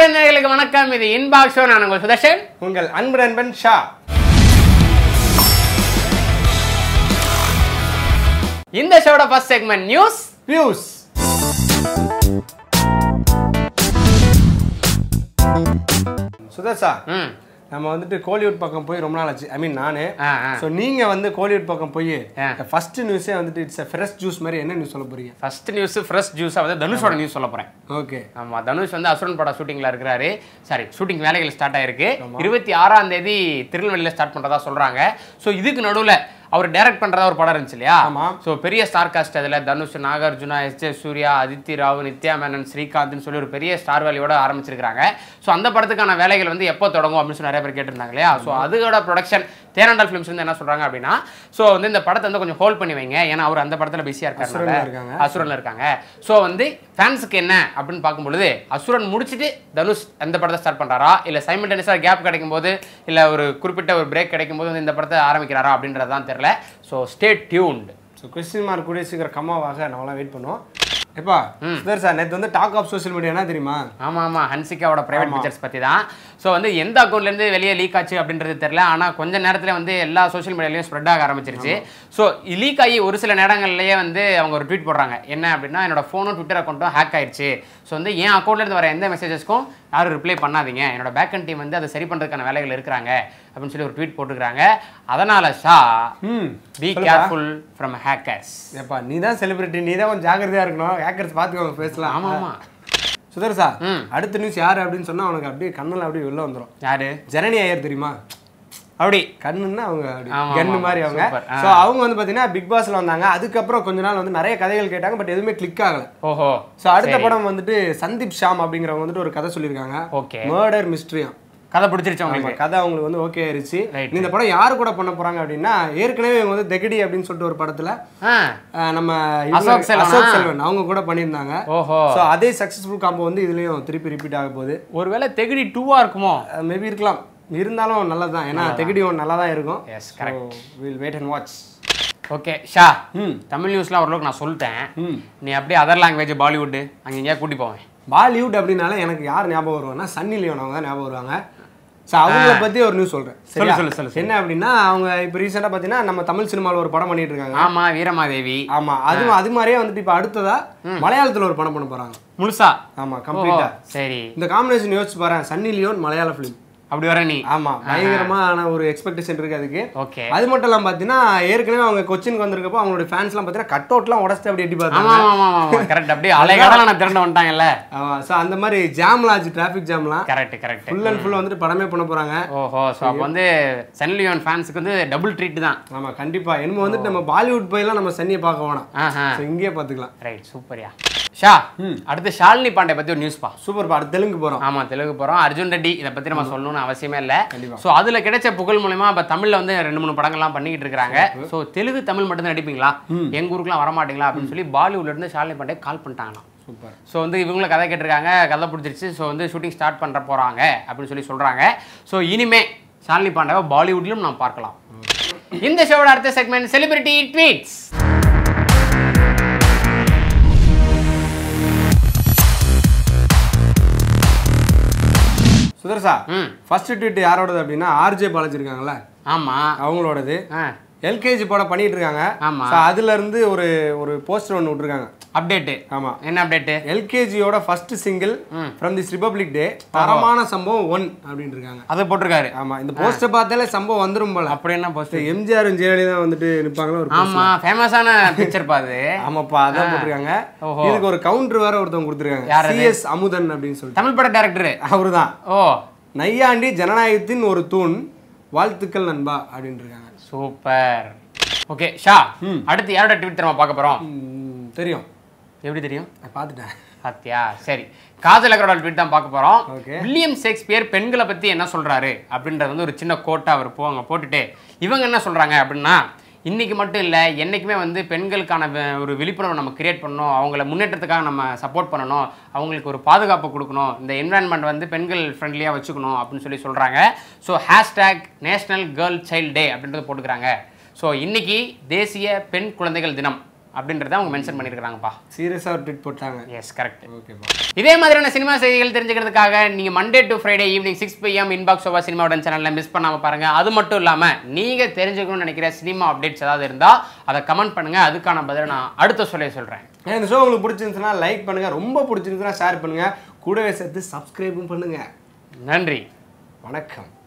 நேயர்களுக்கு வணக்கம் இது இன்பாக்ஸ் ஷோ நான் உங்கள் சுதர்ஷன் உங்கள் அன்பு நண்பன் ஷா இந்த ஷோட ஃபர்ஸ்ட் செக்மெண்ட் நியூஸ் வியூஸ் சுதர்ஷா ம் நம்ம வந்துட்டு கோலிவுட் பக்கம் போய் ரொம்ப நாள் ஆச்சு ஐ மீன் நானு ஆ, ஆ. ஸோ நீங்க வந்து கோலிவுட் பக்கம் போய் ஆ. ஃபர்ஸ்ட் நியூஸே வந்துட்டு இட்ஸ் ஃப்ரெஷ் ஜூஸ் மாதிரி என்ன நியூஸ் சொல்ல போறீங்க ஃபர்ஸ்ட் நியூஸ் ஃப்ரெஷ் ஜூஸாக வந்து தனுஷோட நியூஸ் சொல்ல போறேன் ஓகே ஆமா தனுஷ் வந்து அசுரன் படம் ஷூட்டிங்ல இருக்கிறாரு சாரி ஷூட்டிங் வேலைகள் ஸ்டார்ட் ஆயிருக்கு இருபத்தி ஆறாம் தேதி திருநெல்வேலியில் ஸ்டார்ட் பண்றதா சொல்றாங்க ஸோ இதுக்கு நடுவுல அவர் டைரக்ட் பண்றதா ஒரு படம் இருந்துச்சு இல்லையா ஆமா. ஸோ பெரிய ஸ்டார் காஸ்ட் அதுல தனுஷ் நாகார்ஜுனா எஸ் ஜே சூர்யா அதித்தி ராவ் நித்யா மேனன் ஸ்ரீகாந்த்னு சொல்லி ஒரு பெரிய ஸ்டார் வேலையோட ஆரம்பிச்சிருக்காங்க ஸோ அந்த படத்துக்கான வேலைகள் வந்து எப்போ தொடங்கும் அப்படின்னு சொல்லி நிறைய பேர் கேட்டிருந்தாங்க இல்லையா ஸோ அதோட ப்ரொடக்ஷன் தேனாண்டால் ஃபிலிம்ஸ் வந்து என்ன சொல்றாங்க அப்படின்னா ஸோ வந்து இந்த படத்தை வந்து கொஞ்சம் ஹோல்ட் பண்ணி வைங்க ஏன்னா அவர் அந்த படத்துல பிஸியா அசுரன்ல இருக்காரு இருக்காங்க. அசுரன்ல இருக்காங்க ஸோ வந்து ஃபேன்ஸுக்கு என்ன அப்படின்னு பார்க்கும்பொழுது அசுரன் முடிச்சுட்டு தனுஷ் அந்த படத்தை ஸ்டார்ட் பண்றாரா இல்ல சைமல்டேனியஸாக கேப் கிடைக்கும் போது இல்ல ஒரு குறிப்பிட்ட ஒரு பிரேக் கிடைக்கும் போது வந்து இந்த படத்தை ஆரம்பிக்கிறாரா அப்படின்றது தான் தெரியல so stay tuned so question mark கூடிய சீக்கிரம் கம்மாவாக நம்மளாம் வெயிட் பண்ணுவோம் எப்பா சுதர்ஷா நேற்று வந்து டாக் ஆஃப் சோஷியல் மீடியா என்ன தெரியுமா ஆமா ஆமா ஹன்சிகாவோட பிரைவேட் பிக்சர்ஸ் பத்தி தான் ஸோ வந்து எந்த அக்கௌண்ட்ல இருந்து வெளியே லீக் ஆச்சு அப்படின்றது தெரியல ஆனா கொஞ்ச நேரத்துல வந்து எல்லா சோஷியல் மீடியாலையும் ஸ்ப்ரெட் ஆக ஆரம்பிச்சிருச்சு ஸோ லீக் ஆகி ஒரு சில நேரங்கள்லயே வந்து அவங்க ஒரு ட்வீட் போடுறாங்க என்ன அப்படின்னா என்னோட ஃபோனும் ட்விட்டர் அக்கௌண்ட்டும் ஹேக் ஆயிடுச்சு ஸோ வந்து என் அக்கௌண்ட்ல இருந்து வர எந்த மெசேஜஸ்க்கும் யாரும் ரிப்ளை பண்ணாதீங்க என்னோட பேக்கன் டீம் வந்து அதை சரி பண்றதுக்கான வேலைகள் இருக்கிறாங்க அப்படின்னு சொல்லி ஒரு ட்வீட் போட்டுருக்காங்க அதனால ஷா ம் பி சொல்லுப்பா. கேர்ஃபுல் ஃப்ரம் ஹேக்கர்ஸ் ஏப்பா நீ தான் செலிபிரிட்டி நீ தான் கொஞ்சம் ஜாக்கிரதையா இருக்கணும் ஹேக்கர்ஸ் பார்த்துக்கோங்க பேசலாம் ஆமா ஆமா சுதர்ஷா ம். அடுத்த நியூஸ் யாரு அப்படின்னு சொன்னா உனக்கு அப்படியே கண்ணில் அப்படியே வெளில வந்துடும் யாரு ஜனனி ஐயர் தெரியுமா அப்படி கண்ணுன்னா அவங்க அப்படி ஆமா, கன்னு ஆமா, மாதிரி அவங்க சூப்பர். ஆ. ஸோ அவங்க வந்து பார்த்தீங்கன்னா பிக் பாஸ்ல வந்தாங்க அதுக்கப்புறம் கொஞ்ச நாள் வந்து நிறைய கதைகள் கேட்டாங்க பட் எதுவுமே கிளிக் ஆகல ஓஹோ ஸோ அடுத்த படம் வந்துட்டு சந்தீப் ஷாம் அப்படிங்கிறவங்க வந்துட்டு ஒரு கதை சொல்லியிருக்காங்க ஓகே மர்டர் மிஸ்ட்ரியா கதை பிடிச்சிருச்சு உங்களுக்கு கதை அவங்களுக்கு வந்து ஓகே ஆயிருச்சு Right. இந்த படம் யாரு கூட பண்ண போறாங்க அப்படின்னா ஏற்கனவே இவங்க வந்து தெகடி அப்படின்னு சொல்லிட்டு ஒரு படத்துல ஆ அஹ், நம்ம இவங்க- அசோக் செல்வனா? அசோக் செல்வன் அவங்க கூட பண்ணியிருந்தாங்க ஓஹோ ஸோ அதே சக்ஸஸ்ஃபுல் காம்போ வந்து இதுலயும் திருப்பி ரிப்பீட் ஆக போகுது ஒருவேளை தெகிடி டூவா இருக்குமோ மேபி இருக்கலாம் இருந்தாலும் நல்லது தான் ஏன்னா தெகடி ஒன் நல்லா தான் இருக்கும் yes correct will wait and watch okay Shah ம் தமிழ் நியூஸ்லாம் ஓரளவுக்கு நான் சொல்லிட்டேன் ம் நீ அப்படியே அதர் லாங்குவேஜ் பாலிவுட் அங்கே எங்கேயா கூட்டி போவேன் பாலிவுட் அப்படின்னால எனக்கு யார் ஞாபகம் வருவாங்கன்னா சன்னி லியோன் அவங்க தான் ஞாபகம் வருவாங்க ஸோ அவங்கள பத்தி ஒரு நியூஸ் சொல்றேன் சரியா? சொல்லு, சொல்லு, சொல்லு. என்ன அப்படின்னா அவங்க இப்போ ரீசெண்டாக பார்த்தீங்கன்னா நம்ம தமிழ் சினிமாவில் ஒரு படம் பண்ணிட்டு இருக்காங்க ஆமா வீரமாதேவி ஆமா அது அது மாதிரியே வந்துட்டு இப்போ அடுத்ததா மலையாளத்துல ஒரு படம் பண்ண போறாங்க முழுசா ஆமா ஓ கம்ப்ளீட்டா சரி இந்த காம்பினேஷன் யோசிச்சு பாரு சன்னி லியோன் மலையாள ஃபிலிம் அப்படி வர நீ ஆமா பயங்கரமான ஒரு எக்ஸ்பெக்டேஷன் இருக்கு அதுக்கு ஓகே அது மட்டும் இல்லாம பார்த்தீங்கன்னா ஏற்கனவே அவங்க கொச்சினுக்கு வந்திருக்கப்போ அவங்களோட ஃபேன்ஸ்லாம் பார்த்தீங்கன்னா கட் அவுட்லாம் உடச்சிட்டு அப்படி எட்டி ஆமா பார்த்தாங்க ஆமா ஆமா ஆமா கரெக்ட் அப்படியே அலைகடல நான் திரண்டு வந்துட்டாங்கல்ல ஆமா ஸோ அந்த மாதிரி ஜாம்லாம் ஆச்சு டிராஃபிக் ஜாம்லாம் correct correct full and full வந்துட்டு படமே பண்ண போறாங்க ஓஹோ ஸோ அப்போ வந்து சன்லியோன் ஃபேன்ஸுக்கு வந்து டபுள் ட்ரீட் தான் ஆமா கண்டிப்பா என்னமோ வந்துட்டு நம்ம பாலிவுட் போயெல்லாம் நம்ம சன்னியை பார்க்க வேணாம் ஆஹா ஸோ இங்கேயே பார்த்துக்கலாம் ரைட் சூப்பர்யா ஷா அடுத்து ஷாலினி பாண்டே பத்தி ஒரு நியூஸ் பா சூப்பர் பா அடுத்து தெலுங்கு போறோம் ஆமா தெலுங்கு போறோம் அர்ஜுன் ரெட்டி இதை பத்தி நம்ம சொல்லணும்னு அவசியமே இல்ல கண்டிப்பா. சோ அதுல கிடைச்ச புகழ் மூலமா இப்ப தமிழ்ல வந்து ரெண்டு மூணு படங்கள்லாம் பண்ணிக்கிட்டு இருக்காங்க சோ தெலுங்கு தமிழ் மட்டும் தான் நடிப்பீங்களா எங்க ஊருக்குலாம் வர மாட்டீங்களா அப்படின்னு சொல்லி பாலிவுட்ல இருந்து ஷாலினி பாண்டே கால் பண்ணிட்டாங்களாம் சூப்பர் ஸோ வந்து இவங்களும் கதை கேட்டிருக்காங்க கதை பிடிச்சிருச்சு ஸோ வந்து ஷூட்டிங் ஸ்டார்ட் பண்ணுற போகிறாங்க அப்படின்னு சொல்லி சொல்கிறாங்க ஸோ இனிமே ஷாலினி பாண்டாவை பாலிவுட்லையும் நாம் பார்க்கலாம் இந்த ஷோவோட அடுத்த செக்மெண்ட் செலிபிரிட்டி ட்வீட்ஸ் சுதர்சா ம் ஃபர்ஸ்ட் ட்வீட் யாரோடது அப்படின்னா ஆர்ஜே பாலாஜி இருக்காங்கல்ல ஆமாம் அவங்களோடது ஆ எல்கேஜி படம் பண்ணிட்டு இருக்காங்க ஆமா. So, அதுல இருந்து ஒரு ஒரு போஸ்டர் ஒன்று விட்டுருக்காங்க அப்டேட்டு ஆமா என்ன அப்டேட்டு எல்கேஜியோட first single from this Republic Day தரமான சம்பவம் ஒன் அப்படின்னு இருக்காங்க அதை போட்டிருக்காரு ஆமா இந்த போஸ்டர் பார்த்தாலே சம்பவம் வந்துரும் போல அப்படி என்ன போஸ்ட் எம்ஜிஆர் ஜெயலலிதா வந்துட்டு நிப்பாங்களா ஒரு poster. ஆமா ஃபேமஸான பிக்சர் பாது ஆமாப்பா அதான் போட்டிருக்காங்க ஓஹோ. இதுக்கு ஒரு கவுண்டர் வேற ஒருத்தவங்க கொடுத்துருக்காங்க சிஎஸ் அமுதன் அப்படின்னு சொல்லிட்டு தமிழ் பட டேரக்டர் அவருதான் ஓ நையாண்டி ஜனநாயகத்தின் ஒரு தூண் வாழ்த்துக்கள் நண்பா அப்படின்னு இருக்காங்க சூப்பர் ஓகே ஷா அடுத்து யாரோட ட்வீட் நம்ம பார்க்க போறோம் ம், தெரியும் எப்படி தெரியும் நான் பார்த்துட்டேன் பாத்தியா சரி காதல் அகரோட ட்வீட் தான் பார்க்க போறோம் Okay. வில்லியம் ஷேக்ஸ்பியர் பெண்களை பத்தி என்ன சொல்றாரு அப்படின்றது வந்து ஒரு சின்ன கோட்டா அவர் போங்க போட்டுட்டு இவங்க என்ன சொல்றாங்க அப்படின்னா இன்னைக்கு மட்டும் இல்லை என்னைக்குமே வந்து பெண்களுக்கான வி- ஒரு விழிப்புணர்வு நம்ம கிரியேட் பண்ணணும் அவங்கள முன்னேற்றத்துக்காக நம்ம சப்போர்ட் பண்ணணும் அவங்களுக்கு ஒரு பாதுகாப்பு கொடுக்கணும் இந்த என்விரான்மெண்ட் வந்து பெண்கள் ஃப்ரெண்ட்லியாக வச்சுக்கணும் அப்படின்னு சொல்லி சொல்கிறாங்க so hashtag National Girl Child Day அப்படின்றது போட்டுக்கிறாங்க ஸோ இன்னைக்கு தேசிய பெண் குழந்தைகள் தினம் அப்படின்றத அவங்க மென்ஷன் பண்ணியிருக்காங்கப்பா சீரியஸாக ஒரு ட்வீட் போட்டாங்க எஸ் கரெக்ட் ஓகேப்பா இதே மாதிரியான சினிமா செய்திகள் தெரிஞ்சுக்கிறதுக்காக நீங்க Monday to Friday evening six PM inbox ஓவா சினிமாவோட சேனல்ல மிஸ் பண்ணாம பாருங்க அது மட்டும் இல்லாம நீங்க தெரிஞ்சுக்கணும்னு நினைக்கிற சினிமா அப்டேட்ஸ் ஏதாவது இருந்தா அதை கமெண்ட் பண்ணுங்க அதுக்கான பதிலை நான் அடுத்த சொல்ல சொல்றேன் ஏன் இந்த ஷோ உங்களுக்கு பிடிச்சிருந்துச்சுன்னா லைக் பண்ணுங்க ரொம்ப பிடிச்சிருந்துச்சுன்னா ஷேர் பண்ணுங்க கூடவே சேர்த்து சப்ஸ்கிரைபும் பண்ணுங்க நன்றி வணக்கம்